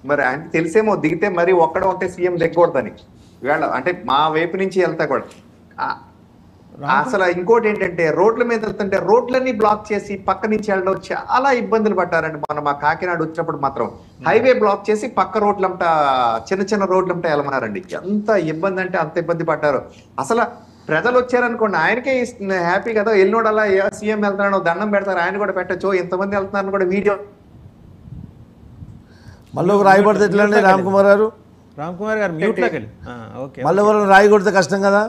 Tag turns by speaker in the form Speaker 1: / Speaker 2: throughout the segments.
Speaker 1: మరి ఆయన తెలిసేమో దిగితే మరి ఒక్కడ ఉంటే సీఎం దిగకూడదని ఇవాళ అంటే మా వైపు నుంచి వెళ్తా కూడా ఆ- అసలు ఇంకోటి ఏంటంటే రోడ్ల మీద వెళ్తుంటే రోడ్లన్నీ బ్లాక్ చేసి పక్క నుంచి వెళ్ళడం చాలా ఇబ్బందులు పడ్డారండి మనం మా కాకినాడ వచ్చినప్పుడు మాత్రం హైవే బ్లాక్ చేసి పక్క రోడ్లంతా చిన్న చిన్న రోడ్లంతా వెళ్ళమన్నారండి ఎంత ఇబ్బంది అంటే అంత ఇబ్బంది పడ్డారు అసలు ప్రజలు వచ్చారనుకోండి ఆయనకే ఇస్తుంది హ్యాపీ కదా ఎల్లుండలా సీఎం వెళ్తున్నాడు దండం పెడతారు ఆయన కూడా పెట్టచ్చు ఎంతమంది వెళ్తున్నారని కూడా వీడియో
Speaker 2: మళ్ళీ ఒక రాయి పడితే ఎట్లండి రామ్ కుమార్ గారు
Speaker 3: రామ్ కుమార్ గారు మ్యూట్లోకి వెళ్ళి ఆ, ఓకే
Speaker 2: మళ్ళీ ఎవరైనా రాయి కొడితే కష్టం కదా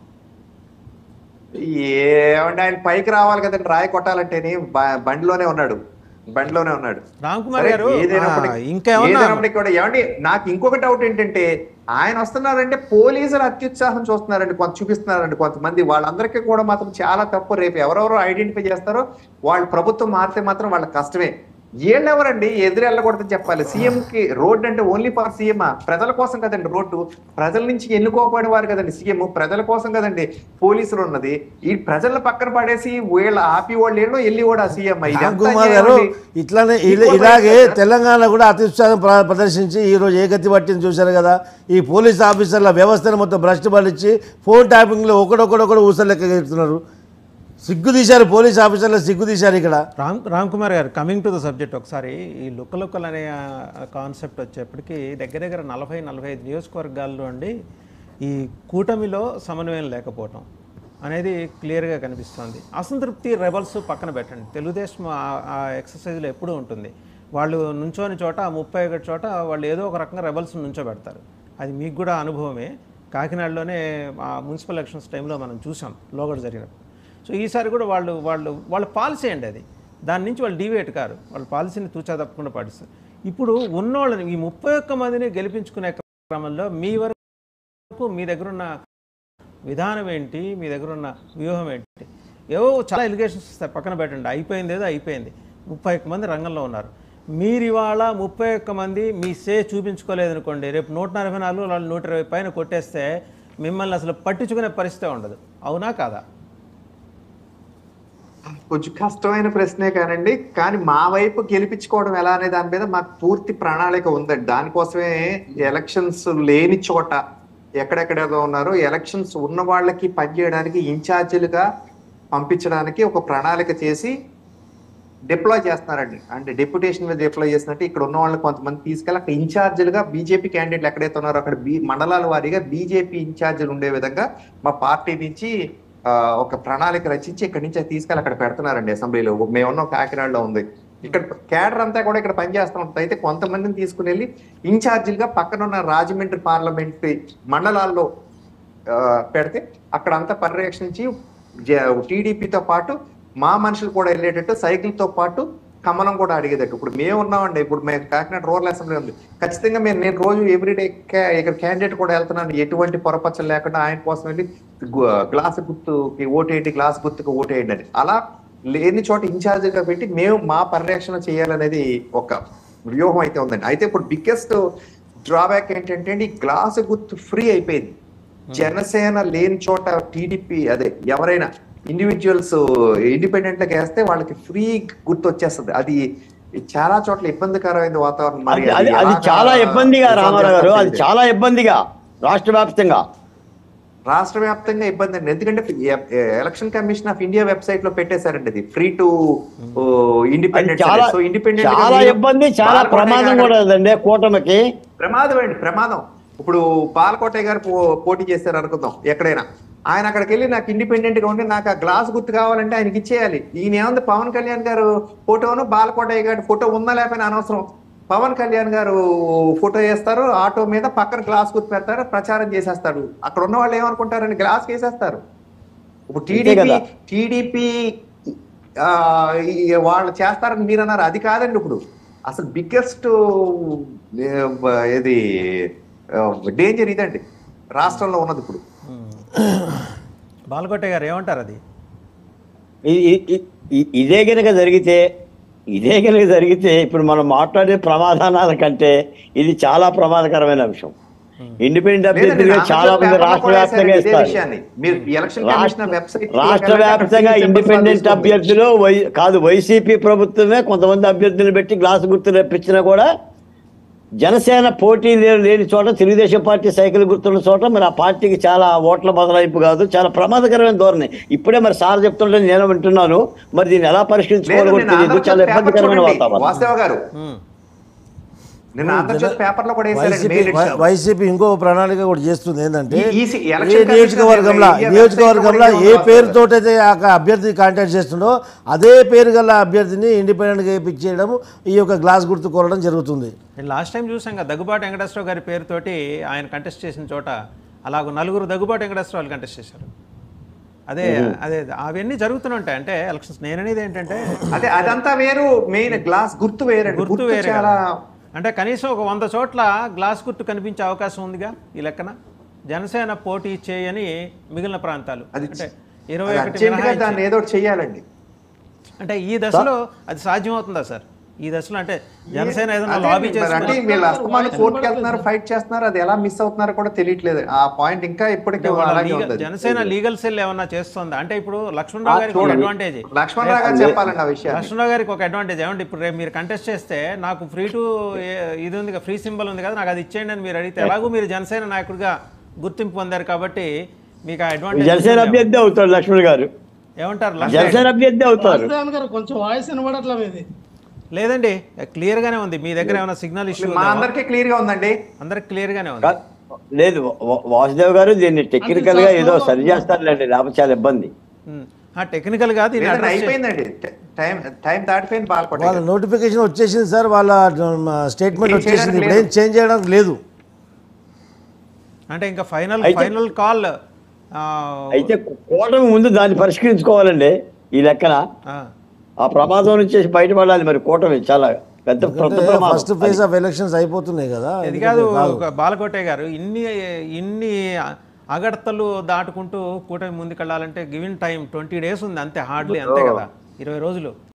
Speaker 1: ఏమంటే ఆయన పైకి రావాలి కదండి రాయి కొట్టాలంటేనే బ- బండిలోనే ఉన్నాడు బండిలోనే ఉన్నాడు
Speaker 3: రామ్ కుమార్
Speaker 1: సరే,
Speaker 3: గారు
Speaker 1: ఏదైనప్పటికీ-
Speaker 3: ఆ, ఇంకేమన్నా
Speaker 1: ఏదైనప్పటికీ కూడా ఏమండి నాకు ఇంకొక డౌట్ ఏంటంటే ఆయన వస్తున్నారంటే పోలీసులు అత్యుత్సాహం చూస్తున్నారండి కొంత చూపిస్తున్నారండి కొంతమంది వాళ్ళందరికీ కూడా మాత్రం చాలా తప్పు రేపు ఎవరెవరో ఐడెంటిఫై చేస్తారో వాళ్ళు ప్రభుత్వం మారితే మాత్రం వాళ్ళకి కష్టమే వీళ్ళు ఎవరండి ఎదురు వెళ్ళకూడదని చెప్పాలి సీఎం కి రోడ్ అంటే ఓన్లీ ఫర్ సీఎం ప్రజల కోసం కదండి రోడ్డు ప్రజల నుంచి ఎన్నుకోబడిన వారు కదండి సీఎం ప్రజల కోసం కదండి పోలీసులు ఉన్నది ఈ ప్రజల పక్కన పడేసి వీళ్ళ ఆపి వాళ్ళు ఏళ్ళో వెళ్ళి కూడా సీఎం
Speaker 2: రామ్ కుమార్ గారు ఇట్లానే ఇలా- ఇలాగే తెలంగాణ కూడా అత్యుత్సాహం ప్ర- ప్రదర్శించి ఈరోజు ఏకత్తి పట్టింది చూశారు కదా ఈ పోలీస్ ఆఫీసర్ల వ్యవస్థను మొత్తం భ్రష్టు పట్టించి ఫోన్ ట్యాపింగ్లో ఒకడొకడొకడు ఊసలు లెక్క ఎత్తున్నారు సిగ్గు తీశారు పోలీస్ ఆఫీసర్లు సిగ్గు తీశారు ఇక్కడ
Speaker 3: రామ్ రామ్ కుమార్ గారు కమింగ్ టు ద సబ్జెక్ట్ ఒకసారి ఈ లుక్క లుక్కలు అనే కాన్సెప్ట్ వచ్చేప్పటికి దగ్గర దగ్గర నలభై నలభై ఐదు నియోజకవర్గాల్లో అండి ఈ కూటమిలో సమన్వయం లేకపోవటం అనేది క్లియర్గా కనిపిస్తుంది అసంతృప్తి రెబల్స్ పక్కన పెట్టండి తెలుగుదేశం ఆ- ఆ ఎక్సర్సైజ్లో ఎప్పుడూ ఉంటుంది వాళ్ళు నుంచోని చోట ఆ ముప్పై ఒకటి చోట వాళ్ళు ఏదో ఒక రకంగా రెబల్స్ నుంచోబెడతారు అది మీకు కూడా అనుభవమే కాకినాడలోనే ఆ మున్సిపల్ ఎలక్షన్స్ టైంలో మనం చూసాం లోగడ జరిగినప్పుడు సో ఈసారి కూడా వాళ్ళు వాళ్ళు వాళ్ళ పాలసీ అండి అది దాని నుంచి వాళ్ళు డివేట్ కారు వాళ్ళ పాలసీని తూచా తప్పకుండా పాటిస్తారు ఇప్పుడు ఉన్నోళ్ళని ఈ ముప్పై ఒక్క మందిని గెలిపించుకునే క్రమంలో మీ వరకు మీ దగ్గర ఉన్న విధానం ఏంటి మీ దగ్గర ఉన్న వ్యూహం ఏంటి ఏవో చాలా ఎలిగేషన్స్ వస్తాయి పక్కన పెట్టండి అయిపోయింది ఏదో అయిపోయింది ముప్పై ఒక్క మంది రంగంలో ఉన్నారు మీరు ఇవాళ ముప్పై ఒక్క మంది మీ సే చూపించుకోలేదు అనుకోండి రేపు నూట నలభై నాలుగు వాళ్ళు నూట ఇరవై పైన కొట్టేస్తే మిమ్మల్ని అసలు పట్టించుకునే పరిస్థితి ఉండదు అవునా కాదా
Speaker 1: కొంచెం కష్టమైన ప్రశ్నే కానండి కానీ మా వైపు గెలిపించుకోవడం ఎలా అనే దాని మీద మాకు పూర్తి ప్రణాళిక ఉందండి దానికోసమే ఎలక్షన్స్ లేని చోట ఎక్కడెక్కడేదో ఉన్నారో ఎలక్షన్స్ ఉన్న వాళ్ళకి పనిచేయడానికి ఇన్ఛార్జీలుగా పంపించడానికి ఒక ప్రణాళిక చేసి డిప్లాయ్ చేస్తున్నారండి అంటే డెప్యుటేషన్ మీద డిప్లాయ్ చేసినట్టు ఇక్కడ ఉన్న వాళ్ళని కొంతమంది తీసుకెళ్ళి అక్కడ ఇన్ఛార్జీలుగా బీజేపీ క్యాండిడేట్లు ఎక్కడైతే ఉన్నారో అక్కడ బీ మండలాల వారీగా బీజేపీ ఇన్ఛార్జీలు ఉండే విధంగా మా పార్టీ నుంచి ఆ, ఒక ప్రణాళిక రచించి ఇక్కడ నుంచి అది తీసుకెళ్ళి అక్కడ పెడుతున్నారండి అసెంబ్లీలో మేమున్న కాకినాడలో ఉంది ఇక్కడ కేడర్ అంతా కూడా ఇక్కడ పనిచేస్తూ ఉంటుంది అయితే కొంతమందిని తీసుకుని వెళ్ళి ఇన్ఛార్జీలుగా పక్కన ఉన్న రాజమండ్రి పార్లమెంట్ మండలాల్లో ఆ, పెడితే అక్కడ అంతా పర్యవేక్షించి టీడీపీతో పాటు మా మనుషులు కూడా వెళ్ళేటట్టు సైకిల్ తో పాటు కమలం కూడా అడిగేటట్టు ఇప్పుడు మేము ఉన్నామండి ఇప్పుడు మేము కాకినాడ రూరల్ అసెంబ్లీ ఉంది ఖచ్చితంగా మేము నేను రోజు ఎవ్రీడే ఇక్కడ క్యాండిడేట్ కూడా వెళ్తున్నాను ఎటువంటి పొరపచ్చలు లేకుండా ఆయన కోసం వెళ్ళి గు- గ్లాస్ గుర్తుకి ఓటేయండి గ్లాస్ గుర్తుకు ఓటేయండి అని అలా లేని చోట ఇన్ఛార్జిగా పెట్టి మేము మా పరిరక్షణ చేయాలనేది ఒక వ్యూహం అయితే ఉందండి అయితే ఇప్పుడు బిగ్గెస్ట్ డ్రాబ్యాక్ ఏంటంటే ఈ గ్లాస్ గుర్తు ఫ్రీ అయిపోయింది జనసేన లేని చోట టీడీపీ అదే ఎవరైనా ఇండివిజువల్స్ ఇండిపెండెంట్ గా వేస్తే వాళ్ళకి ఫ్రీ గుర్తు వచ్చేస్తుంది అది చాలా చోట్ల ఇబ్బందికరమైన వాతావరణం మరి
Speaker 4: అది అది అది
Speaker 1: ఎలాగా
Speaker 4: చాలా ఇబ్బందిగా
Speaker 1: resolve
Speaker 4: రామారావు గారు
Speaker 1: చేస్తారో
Speaker 4: అది
Speaker 1: తెలియదు.
Speaker 4: చాలా ఇబ్బందిగా రాష్ట్ర వ్యాప్తంగా
Speaker 1: రాష్ట్ర వ్యాప్తంగా ఇబ్బంది అండి ఎందుకంటే election commission of India website లో పెట్టేశారండి అది ఫ్రీ టు
Speaker 4: అది
Speaker 1: ఇండిపెండెంట్
Speaker 4: చాలా
Speaker 1: సో ఇండిపెండెంట్
Speaker 4: చాలా ఇబ్బంది చాలా ప్రమాదం కూడా ఉందండి కూటమికి
Speaker 1: ప్రమాదం అండి ప్రమాదం ఇప్పుడు పాలకోటయ్య గారు పో- పోటీ చేశారు అనుకుందాం ఎక్కడైనా ఆయన అక్కడికి వెళ్ళి నాకు ఇండిపెండెంట్ గా ఉండి నాకు ఆ గ్లాస్ గుర్తు కావాలంటే ఆయనకి ఇచ్చేయాలి ఈయన ఏముంది పవన్ కళ్యాణ్ గారు ఫోటోను బాలకోటయ్య గారి ఫోటో ఉందా లేకపోయినా అనవసరం పవన్ కళ్యాణ్ గారు ఫోటో వేస్తారు ఆటో మీద పక్కన గ్లాస్ గుర్తు పెడతారు ప్రచారం చేసేస్తాడు అక్కడ ఉన్న వాళ్ళు ఏమనుకుంటారండి గ్లాస్ వేసేస్తారు ఇప్పుడు
Speaker 4: అంతే
Speaker 1: టీడీపీ
Speaker 4: కదా.
Speaker 1: టీడీపీ వాళ్ళు చేస్తారని మీరు అన్నారు అది కాదండి ఇప్పుడు అసలు బిగ్గెస్ట్ ఇది డేంజర్ ఇదండి రాష్ట్రంలో ఉన్నది ఇప్పుడు
Speaker 3: బాలకోటయ్య గారు ఏమంటారు అది
Speaker 4: ఇ- ఇ- ఇ- ఇ- ఇదే కనుక జరిగితే ఇదే కనుక జరిగితే ఇప్పుడు మనం మాట్లాడే ప్రమాదాల కంటే ఇది చాలా ప్రమాదకరమైన విషయం ఇండిపెండెంట్
Speaker 1: లేదండి,
Speaker 4: అభ్యర్థులుగా
Speaker 1: ఆంధ్రప్రదేశ్
Speaker 4: చాలా మంది
Speaker 1: పేపర్లో
Speaker 4: రాష్ట్ర
Speaker 1: కూడా
Speaker 4: వ్యాప్తంగా
Speaker 1: వేశారు ఇదే
Speaker 4: ఇస్తారు
Speaker 1: విషయాన్ని. మీరు ఎలక్షన్ కమిషన్ వెబ్సైట్
Speaker 4: రాష్ట్ర వ్యాప్తంగా ఇండిపెండెంట్ అభ్యర్థులు వై- కాదు వైసీపీ ప్రభుత్వమే కొంతమంది అభ్యర్థులు పెట్టి గ్లాస్ గుర్తు రప్పించినా కూడా జనసేన పోటీ లే- లేని చోట తెలుగుదేశం పార్టీ సైకిల్ గుర్తున్న చోట మరి ఆ పార్టీకి చాలా ఓట్ల బదలాయింపు కాదు చాలా ప్రమాదకరమైన ధోరణి ఇప్పుడే మరి సార్ చెప్తుంటే నేను వింటున్నాను మరి దీన్ని ఎలా పరిష్కరించుకోవాలో
Speaker 1: లేదు
Speaker 4: కూడా
Speaker 1: నేను
Speaker 4: తెలియదు చాలా
Speaker 1: ఆంధ్రజ్యోతి పేపర్
Speaker 4: ఇబ్బందికరమైన
Speaker 1: చూడండి
Speaker 4: వాతావరణం
Speaker 1: వాసుదేవ గారు
Speaker 3: ఉమ్.
Speaker 1: నేను ఆంధ్రజ్యోతి పేపర్ లో కూడా వేశారండి
Speaker 2: వైసీపీ
Speaker 1: మెయిల్ ఇచ్చారు.
Speaker 2: వైసీపీ ఇంకో ప్రణాళిక కూడా చేస్తుంది ఏంటంటే
Speaker 1: ఈ- ఈ సి-
Speaker 2: ఏ
Speaker 1: ఎలక్షన్
Speaker 2: నియోజకవర్గంలో
Speaker 1: కమిషన్
Speaker 2: నియోజకవర్గంలో
Speaker 1: వెబ్సైట్
Speaker 2: ఏ
Speaker 1: కూడా
Speaker 2: పేరుతోటైతే ఆ అభ్యర్థి కాంటాక్ట్ చేస్తుండో అదే పేరు గల అభ్యర్థిని ఇండిపెండెంట్గా ఇప్పించేయడం ఈ యొక్క గ్లాస్ గుర్తు కోరడం జరుగుతుంది
Speaker 3: నేను లాస్ట్ టైం చూసాం కదా దగ్గుబాటి వెంకటేశ్వరరావు గారి పేరుతోటి ఆయన కంటెస్ట్ చేసిన చోట అలాగ నలుగురు దగ్గుబాటి వెంకటేశ్వరరావు వాళ్ళు కంటెస్ట్ చేశారు అదే అదే అవన్నీ జరుగుతూనే ఉంటాయి అంటే ఎలక్షన్స్ నేననేది ఏంటంటే
Speaker 1: అదే అదంతా వేరు మెయిన్ గ్లాస్ గుర్తు వేరండి
Speaker 3: గుర్తు
Speaker 1: గుర్తు
Speaker 3: వేరే
Speaker 1: చాలా
Speaker 3: కదా. అంటే కనీసం ఒక వంద చోట్ల గ్లాస్ గుర్తు కనిపించే అవకాశం ఉందిగా ఈ లెక్కన జనసేన పోటీ చేయని మిగిలిన ప్రాంతాలు
Speaker 1: అది
Speaker 3: అంటే ఇరవై
Speaker 1: అది
Speaker 3: ఒకటి
Speaker 1: అర్జెంట్ గా
Speaker 3: మినహాయించి-
Speaker 1: దాన్ని ఏదో ఒకటి చెయ్యాలండి
Speaker 3: అంటే ఈ దశలో అది సాధ్యమవుతుందా సార్ ఈ దశలో అంటే జనసేన ఏదైనా
Speaker 1: అదే
Speaker 3: లాబీ
Speaker 1: మరి అంటే
Speaker 3: చేసుకుని
Speaker 1: వీళ్ళు అస్తమానం కోర్టుకి వెళ్తున్నారు ఫైట్ చేస్తున్నారు అది ఎలా మిస్ అవుతున్నారో కూడా తెలియట్లేదు ఆ పాయింట్ ఇంకా ఇప్పటికీ
Speaker 3: వాళ్ళ
Speaker 1: అలాగే
Speaker 3: లీగల్-
Speaker 1: ఉంది అది.
Speaker 3: జనసేన లీగల్ సెల్ ఏమన్నా చేస్తుందా అంటే ఇప్పుడు లక్ష్మణరావు గారికి ఒక
Speaker 1: చూడండి.
Speaker 3: అడ్వాంటేజ్
Speaker 1: లక్ష్మణరావు గారు చెప్పాలండి ఆ విషయాన్ని
Speaker 3: లక్ష్మణరావు గారికి ఒక అడ్వాంటేజ్ ఏమంటే ఇప్పుడు రేపు మీరు కంటెస్ట్ చేస్తే నాకు ఫ్రీ టు ఇది ఉంది కదా ఫ్రీ సింబల్ ఉంది కదా నాకు అది ఇచ్చేయండి అని మీరు అడిగితే ఎలాగో మీరు జనసేన నాయకుడిగా గుర్తింపు పొందారు కాబట్టి మీకు ఆ అడ్వాంటేజ్
Speaker 4: జనసేన అభ్యర్థి అవుతాడు లక్ష్మణ్ గారు
Speaker 3: ఏమంటారు లక్ష్మణ్
Speaker 4: జనసేన అభ్యర్థి అవుతారు
Speaker 5: వాసుదేవన్ గారు కొంచెం వాయిస్ వినబడట్లా మీది
Speaker 3: లేదండి క్లియర్ గానే ఉంది మీ దగ్గర ఏమైనా సిగ్నల్ ఇష్యూ
Speaker 1: మా అందరికీ క్లియర్ గా ఉందండి
Speaker 3: అందరికి క్లియర్ గానే ఉంది
Speaker 4: కా- లేదు వా- వాసుదేవ్ గారు దీన్ని టెక్నికల్ గా ఏదో సరి చేస్తారులేండి లేకపోతే చాలా ఇబ్బంది
Speaker 3: ఉమ్. ఆ టెక్నికల్ గా దీన్ని
Speaker 1: లేదండి
Speaker 3: address చే-
Speaker 1: అయిపోయిందండి టైం టైం దాటిపోయింది బాలకోట
Speaker 2: వాళ్ళ నోటిఫికేషన్ వచ్చేసింది సార్ వాళ్ళ స్టేట్మెంట్
Speaker 1: ఏం
Speaker 2: వచ్చేసింది
Speaker 1: చేయడానికి
Speaker 2: ఇప్పుడు ఏం చేంజ్ చేయడానికి లేదు
Speaker 3: అంటే ఇంకా ఫైనల్
Speaker 4: అయితే-
Speaker 3: ఫైనల్ కాల్
Speaker 4: అయితే కూటమి ముందు దాన్ని పరిష్కరించుకోవాలండి ఈ లెక్కన ఆ ప్రమాదం నుంచి బయటపడాలి మరి కూటమి చాలా పెద్ద పెద్ద ప్రమాదం
Speaker 2: ఫస్ట్ ఫేజ్ ఆఫ్ ఎలక్షన్స్ అయిపోతున్నాయి కదా
Speaker 3: ఇది కాదు ఒక బాలకోటే గారు ఇన్ని ఇన్ని అగడతలు దాటుకుంటూ కూటమి ముందుకెళ్ళాలంటే గివిన్ టైం ట్వంటీ డేస్ ఉంది అంతే హార్డ్లీ అంతే కదా ఇరవై రోజులు